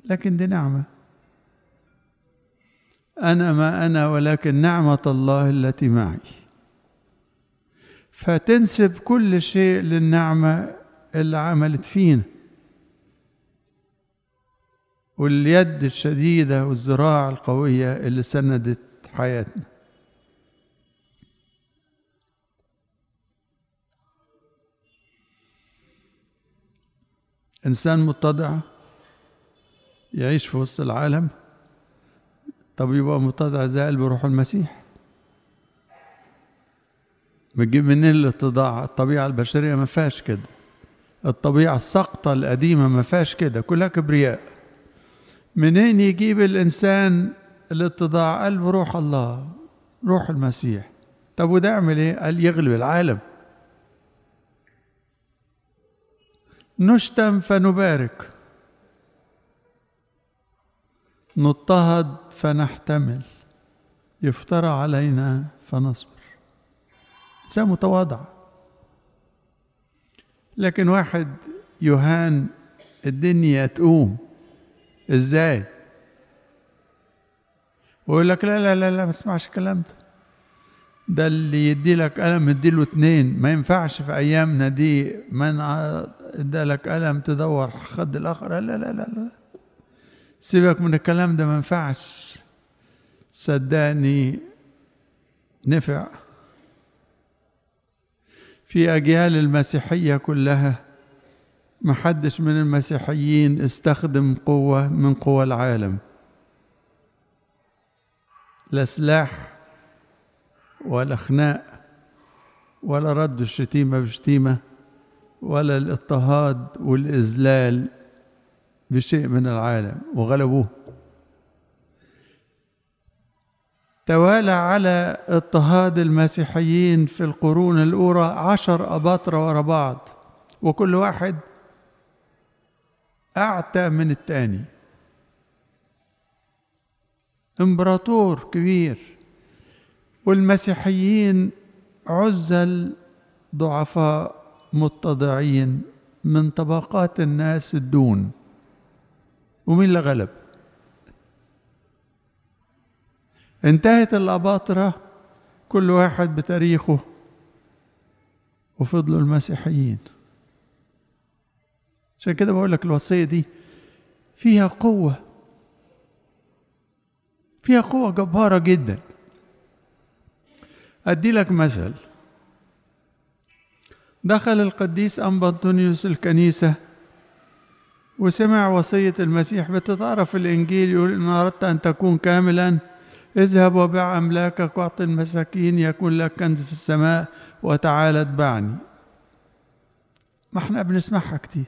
لكن دي نعمة أنا ما أنا ولكن نعمة الله التي معي فتنسب كل شيء للنعمة اللي عملت فينا واليد الشديدة والذراع القوية اللي سندت حياتنا إنسان متضع يعيش في وسط العالم طب يبقى متضع زي قلب روح المسيح بتجيب منين الاتضاع الطبيعة البشرية ما فيهاش كده الطبيعة السقطة القديمة ما فيهاش كده كلها كبرياء منين يجيب الإنسان الاتضاع قلب روح الله روح المسيح طب وده يعمل ايه قال يغلب العالم نشتم فنبارك نضطهد فنحتمل يفترى علينا فنصبر انسان متواضع لكن واحد يهان الدنيا تقوم ازاي ويقول لك لا لا لا لا ما تسمعش الكلام ده ده اللي يدي لك قلم اديله اتنين ما ينفعش في ايامنا دي من ادى لك قلم تدور خد الاخر لا لا لا لا سيبك من الكلام ده ما ينفعش صدقني نفع في اجيال المسيحيه كلها ما حدش من المسيحيين استخدم قوه من قوى العالم لا سلاح ولا خناق ولا رد الشتيمة بشتيمة ولا الاضطهاد والإذلال بشيء من العالم وغلبوه توالى على اضطهاد المسيحيين في القرون الأولى عشر أباطرة ورا بعض وكل واحد أعتى من التاني امبراطور كبير والمسيحيين عزل ضعفاء متضعين من طبقات الناس الدون ومين اللي غلب انتهت الأباطرة كل واحد بتاريخه وفضلوا المسيحيين عشان كده بقول لك الوصية دي فيها قوة فيها قوة جبارة جدا أدي لك مثل دخل القديس أنبطونيوس الكنيسة وسمع وصية المسيح بتتعرف الإنجيل يقول إن أردت أن تكون كاملا اذهب وبيع أملاكك واعط المساكين يكون لك كنز في السماء وتعال اتبعني ما احنا بنسمعها كتير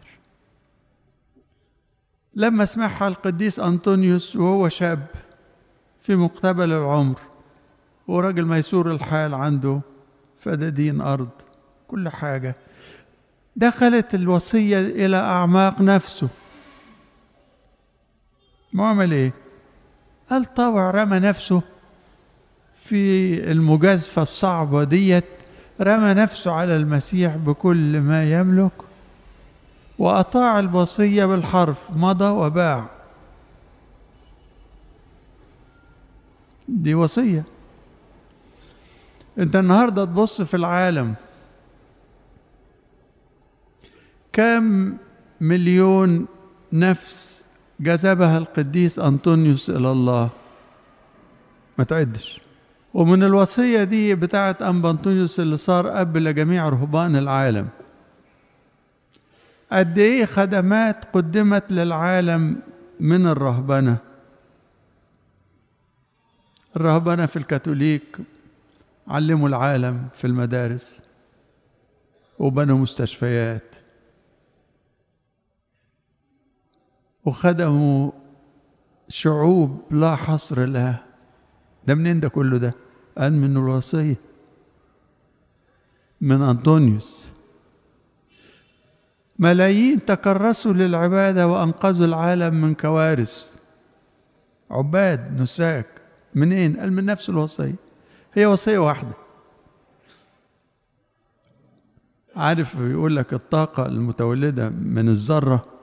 لما سمعها القديس أنطونيوس وهو شاب في مقتبل العمر وراجل ميسور الحال عنده فدادين أرض كل حاجة دخلت الوصية إلى أعماق نفسه معمل إيه؟ قال طبع رمى نفسه في المجازفة الصعبة ديت رمى نفسه على المسيح بكل ما يملك وأطاع الوصية بالحرف مضى وباع دي وصية انت النهاردة تبص في العالم كم مليون نفس جذبها القديس أنطونيوس إلى الله ما تعدش ومن الوصية دي بتاعت أنبا أنطونيوس اللي صار أب لجميع رهبان العالم قد إيه خدمات قدمت للعالم من الرهبنة الرهبنة في الكاثوليك علموا العالم في المدارس وبنوا مستشفيات وخدموا شعوب لا حصر لها ده منين ده كله ده قال من الوصية من أنطونيوس ملايين تكرسوا للعبادة وأنقذوا العالم من كوارث عباد نساك منين قال من نفس الوصية هي وصية واحدة عارف بيقول لك الطاقة المتولدة من الذرة